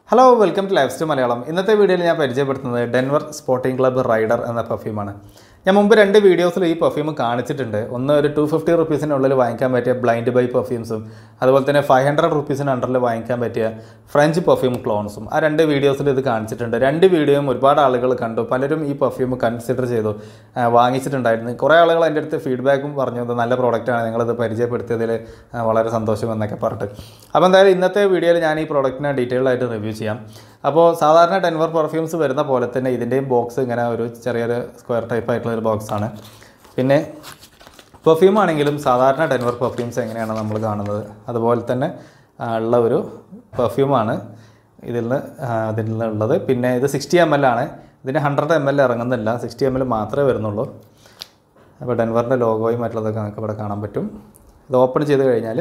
hello welcome to life style Malayalam ഇന്നത്തെ വീഡിയോയിൽ ഞാൻ പരിചയപ്പെടുത്തുന്നത് ഡെൻവർ സ്പോർട്ടിംഗ് ക്ലബ്ബ് റൈഡർ എന്ന പെർഫ്യൂമാണ് ഞാൻ മുമ്പ് രണ്ട് വീഡിയോസിൽ ഈ പെർഫ്യൂം കാണിച്ചിട്ടുണ്ട് ഒന്ന് ഒരു ടു ഫിഫ്റ്റി റുപ്പീസിനുള്ളിൽ വാങ്ങിക്കാൻ പറ്റിയ ബ്ലൈൻഡ് ബൈ പെർഫ്യൂംസും അതുപോലെ തന്നെ ഫൈവ് ഹൺഡ്രഡ് റുപ്പീസിന് അണ്ടറിൽ വാങ്ങിക്കാൻ പറ്റിയ ഫ്രഞ്ച് പെർഫ്യൂം ക്ലോൺസും ആ രണ്ട് വീഡിയോസിൽ ഇത് കാണിച്ചിട്ടുണ്ട് രണ്ട് വീഡിയോയും ഒരുപാട് ആളുകൾ കണ്ടു പലരും ഈ പെർഫ്യൂം കൺസിഡർ ചെയ്തു ആ, വാങ്ങിച്ചിട്ടുണ്ടായിരുന്നു കുറേ ആളുകൾ എൻ്റെ അടുത്ത് ഫീഡ്ബാക്കും പറഞ്ഞു ഇത് നല്ല പ്രോഡക്റ്റാണ് നിങ്ങളിത് പരിചയപ്പെടുത്തിയതിൽ ആ, വളരെ സന്തോഷം എന്നൊക്കെ പറഞ്ഞിട്ട് അപ്പോൾ എന്തായാലും ഇന്നത്തെ വീഡിയോയിൽ ഞാൻ ഈ പ്രോഡക്റ്റിനെ ഡീറ്റെയിൽ ആയിട്ട് റിവ്യൂ ചെയ്യാം അപ്പോൾ സാധാരണ ഡെൻവർ പെർഫ്യൂംസ് വരുന്ന പോലെ തന്നെ ഇതിൻ്റെയും ബോക്സ് ഇങ്ങനെ ഒരു ചെറിയൊരു സ്ക്വയർ ടൈപ്പ് ആയിട്ടുള്ള ഒരു ബോക്സാണ് പിന്നെ പെർഫ്യൂം ആണെങ്കിലും സാധാരണ ഡെൻവർ പെർഫ്യൂംസ് എങ്ങനെയാണ് നമ്മൾ കാണുന്നത് അതുപോലെ തന്നെ ആ, ഉള്ള ഒരു പെർഫ്യൂമാണ് ഇതിൽ നിന്ന് ആ, ഇതിൽ നിന്നുള്ളത് പിന്നെ ഇത് സിക്സ്റ്റി എം എൽ ആണ് ഇതിന് ഹൺഡ്രഡ് എം എൽ ഇറങ്ങുന്നില്ല സിക്സ്റ്റി എം എൽ മാത്രമേ വരുന്നുള്ളൂ അപ്പോൾ ഡെൻവറിൻ്റെ ലോഗോയും മറ്റുള്ളതൊക്കെ നമുക്ക് ഇവിടെ കാണാൻ പറ്റും ഇത് ഓപ്പൺ ചെയ്ത് കഴിഞ്ഞാൽ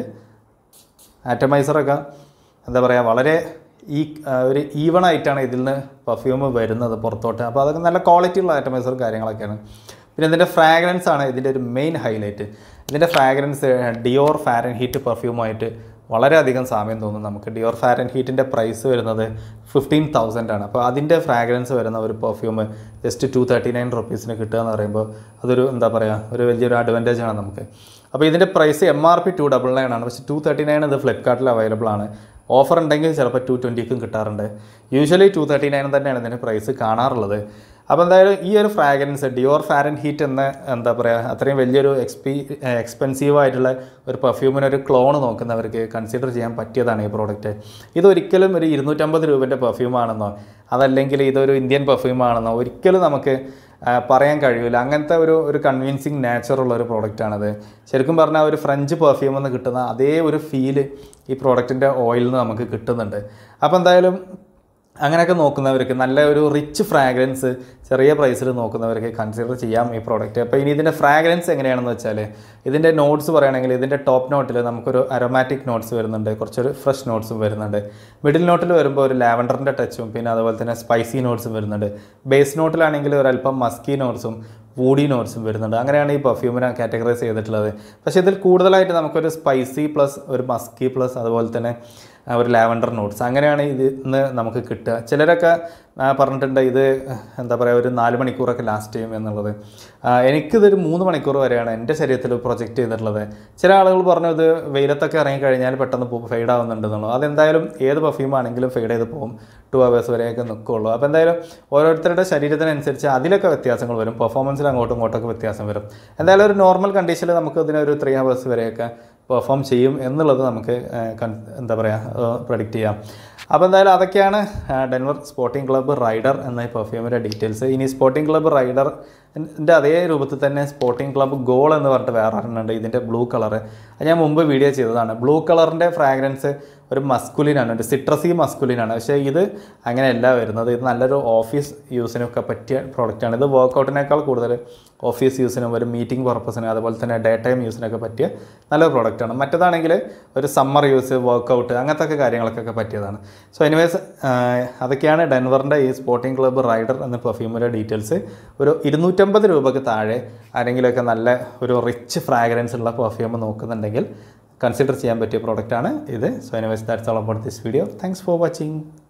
ആറ്റമൈസറൊക്കെ എന്താ പറയുക വളരെ ഈ ആ, ഒരു ഈവൺ ആയിട്ടാണ് ഇതിൽ നിന്ന് പെർഫ്യൂം വരുന്നത് പുറത്തോട്ട് അപ്പോൾ അതൊക്കെ നല്ല ക്വാളിറ്റി ഉള്ള ആറ്റമൈസറും കാര്യങ്ങളൊക്കെയാണ് പിന്നെ ഇതിൻ്റെ ഫ്രാഗ്രൻസ് ആണ് ഇതിൻ്റെ ഒരു മെയിൻ ഹൈലൈറ്റ് ഇതിൻ്റെ ഫ്രാഗ്രൻസ് ഡിയോർ ഫാരൻ ഹീറ്റ് പെർഫ്യൂമായിട്ട് വളരെയധികം സാമ്യം തോന്നും നമുക്ക് ഡിയോർ ഫാരൻ ഹീറ്റിൻ്റെ പ്രൈസ് വരുന്നത് ഫിഫ്റ്റീൻ തൗസൻഡ് ആണ് അപ്പോൾ അതിൻ്റെ ഫ്രാഗ്രൻസ് വരുന്ന ഒരു perfume just two thirty nine റുപ്പീസിന് കിട്ടുക എന്ന് പറയുമ്പോൾ അതൊരു എന്താ പറയുക ഒരു വലിയൊരു അഡ്വാൻറ്റേജ് ആണ് നമുക്ക് അപ്പോൾ ഇതിൻ്റെ price M R P two double nine ആണ് പക്ഷേ ടു തേർട്ടി നയൻ ഇത് ഫ്ലിപ്കാർട്ടിൽ അവൈലബിൾ ആണ് ഓഫർ ഉണ്ടെങ്കിൽ ചിലപ്പോൾ ടു ട്വൻറ്റിക്കും കിട്ടാറുണ്ട് യൂഷ്വലി ടു തേർട്ടി നയൻ തന്നെയാണ് ഇതിൻ്റെ പ്രൈസ് കാണാറുള്ളത് അപ്പോൾ എന്തായാലും ഈ ഒരു ഫ്രാഗ്രൻസ് ഡിയോർ ഫാരൻ ഹീറ്റ് എന്ന എന്താ പറയുക അത്രയും വലിയൊരു എക്സ്പി എക്സ്പെൻസീവ് ആയിട്ടുള്ള ഒരു പെർഫ്യൂമിന് ഒരു ക്ലോൺ നോക്കുന്നവർക്ക് കൺസിഡർ ചെയ്യാൻ പറ്റിയതാണ് ഈ പ്രോഡക്റ്റ് ഇതൊരിക്കലും ഒരു ഇരുന്നൂറ്റമ്പത് രൂപൻ്റെ പെർഫ്യൂമാണെന്നോ അതല്ലെങ്കിൽ ഇതൊരു ഇന്ത്യൻ പെർഫ്യൂമാണെന്നോ ഒരിക്കലും നമുക്ക് ആ, പറയാൻ കഴിയില്ല അങ്ങനത്തെ ഒരു ഒരു കൺവിൻസിങ് നേച്ചറുള്ള ഒരു പ്രോഡക്റ്റാണത് ശരിക്കും പറഞ്ഞാൽ ഒരു ഫ്രഞ്ച് പെർഫ്യൂമിൽ നിന്ന് കിട്ടുന്ന അതേ ഒരു ഫീല് ഈ പ്രോഡക്റ്റിൻ്റെ ഓയിലിൽ നിന്ന് നമുക്ക് കിട്ടുന്നുണ്ട് അപ്പോൾ എന്തായാലും അങ്ങനെയൊക്കെ നോക്കുന്നവർക്ക് നല്ല ഒരു റിച്ച് ഫ്രാഗ്രൻസ് ചെറിയ പ്രൈസിൽ നോക്കുന്നവർക്ക് കൺസിഡർ ചെയ്യാം ഈ പ്രോഡക്റ്റ് അപ്പോൾ ഇനി ഇതിൻ്റെ ഫ്രാഗ്രൻസ് എങ്ങനെയാണെന്ന് വെച്ചാൽ ഇതിൻ്റെ നോട്ട്സ് പറയുകയാണെങ്കിൽ ഇതിൻ്റെ ടോപ്പ് നോട്ടിൽ നമുക്കൊരു അരോമാറ്റിക് നോട്ട്സ് വരുന്നുണ്ട് കുറച്ചൊരു ഫ്രഷ് നോട്ട്സും വരുന്നുണ്ട് മിഡിൽ നോട്ടിൽ വരുമ്പോൾ ഒരു ലാവൻഡറിൻ്റെ ടച്ചും പിന്നെ അതുപോലെ തന്നെ സ്പൈസി നോട്ട്സും വരുന്നുണ്ട് ബേസ് നോട്ടിലാണെങ്കിൽ ഒരല്പം മസ്കി നോട്ട്സും വൂഡി നോട്ട്സും വരുന്നുണ്ട് അങ്ങനെയാണ് ഈ പെർഫ്യൂമിനെ കാറ്റഗറൈസ് ചെയ്തിട്ടുള്ളത് പക്ഷേ ഇതിൽ കൂടുതലായിട്ട് നമുക്കൊരു സ്പൈസി പ്ലസ് ഒരു മസ്കി പ്ലസ് അതുപോലെ തന്നെ ആ, ഒരു ലാവൻഡർ നോട്ട്സ് അങ്ങനെയാണ് ഇത് ഇന്ന് നമുക്ക് കിട്ടുക ചിലരൊക്കെ ആ, പറഞ്ഞിട്ടുണ്ട് ഇത് എന്താ പറയുക ഒരു നാല് മണിക്കൂറൊക്കെ ലാസ്റ്റ് ചെയ്യും എന്നുള്ളത് ആ, എനിക്കിതൊരു മൂന്ന് മണിക്കൂർ വരെയാണ് എൻ്റെ ശരീരത്തിൽ പ്രൊജക്റ്റ് ചെയ്തിട്ടുള്ളത് ചില ആളുകൾ പറഞ്ഞു ഇത് വെയിലത്തൊക്കെ ഇറങ്ങിക്കഴിഞ്ഞാൽ പെട്ടെന്ന് ഫെയ്ഡ് ആവുന്നുണ്ടെന്നുള്ളൂ അതെന്തായാലും ഏത് പെർഫ്യൂം ആണെങ്കിലും ഫെയ്ഡ് ചെയ്ത് പോകും ടു അവേഴ്സ് വരെയൊക്കെ നിൽക്കുള്ളൂ അപ്പോൾ എന്തായാലും ഓരോരുത്തരുടെ ശരീരത്തിനനുസരിച്ച് അതിലൊക്കെ വ്യത്യാസങ്ങൾ വരും പെർഫോമൻസിൽ അങ്ങോട്ടും ഇങ്ങോട്ടൊക്കെ വ്യത്യാസം വരും എന്തായാലും ഒരു നോർമൽ കണ്ടീഷനിൽ നമുക്ക് ഇതിനൊരു ത്രീ അവേഴ്സ് വരെയൊക്കെ പെർഫോം ചെയ്യും എന്നുള്ളത് നമുക്ക് ആ, കൺ- എന്താ പറയുക പ്രഡിക്റ്റ് ചെയ്യാം അപ്പോൾ എന്തായാലും അതൊക്കെയാണ് ആ, ഡെൻവർ സ്പോർട്ടിംഗ് ക്ലബ്ബ് റൈഡർ എന്ന ഈ പെർഫ്യൂമിൻ്റെ ഡീറ്റെയിൽസ് ഇനി സ്പോർട്ടിംഗ് ക്ലബ്ബ് റൈഡർ ൻ്റെ അതേ രൂപത്തിൽ തന്നെ സ്പോർട്ടിംഗ് ക്ലബ്ബ് ഗോൾ എന്ന് പറഞ്ഞിട്ട് വേറെ ഒരെണ്ണമുണ്ട് ഇതിൻ്റെ ബ്ലൂ കളറ് അത് ഞാൻ മുമ്പ് വീഡിയോ ചെയ്തതാണ് ബ്ലൂ കളറിൻ്റെ ഫ്രാഗ്രൻസ് ഒരു മസ്കുലിനാണ് ഒരു സിട്രസി മസ്കുലിനാണ് പക്ഷേ ഇത് അങ്ങനെയല്ല വരുന്നത് ഇത് നല്ലൊരു ഓഫീസ് യൂസിനൊക്കെ പറ്റിയ പ്രോഡക്റ്റാണ് ഇത് വർക്കൗട്ടിനേക്കാൾ കൂടുതൽ ഓഫീസ് യൂസിനും ഒരു മീറ്റിംഗ് പർപ്പസിനും അതുപോലെ തന്നെ ഡേ ടൈം യൂസിനൊക്കെ പറ്റിയ നല്ലൊരു പ്രോഡക്റ്റാണ് മറ്റേതാണെങ്കിൽ ഒരു സമ്മർ യൂസ് വർക്കൗട്ട് അങ്ങനത്തെ ഒക്കെ കാര്യങ്ങൾക്കൊക്കെ പറ്റിയതാണ് സോ എനിവേസ് അതൊക്കെയാണ് ഡെൻവറിൻ്റെ ഈ സ്പോർട്ടിംഗ് ക്ലബ്ബ് റൈഡർ എന്ന പെർഫ്യൂമിൻ്റെ ഡീറ്റെയിൽസ് ഒരു ഇരുന്നൂറ്റമ്പത് രൂപയ്ക്ക് താഴെ ആരെങ്കിലുമൊക്കെ നല്ല ഒരു റിച്ച് ഫ്രാഗ്രൻസ് ഉള്ള പെർഫ്യൂം നോക്കുന്നുണ്ടെങ്കിൽ കൺസിഡർ ചെയ്യാൻ പറ്റിയ പ്രോഡക്റ്റാണ് ഇത് so anyways that's all about this video thanks for watching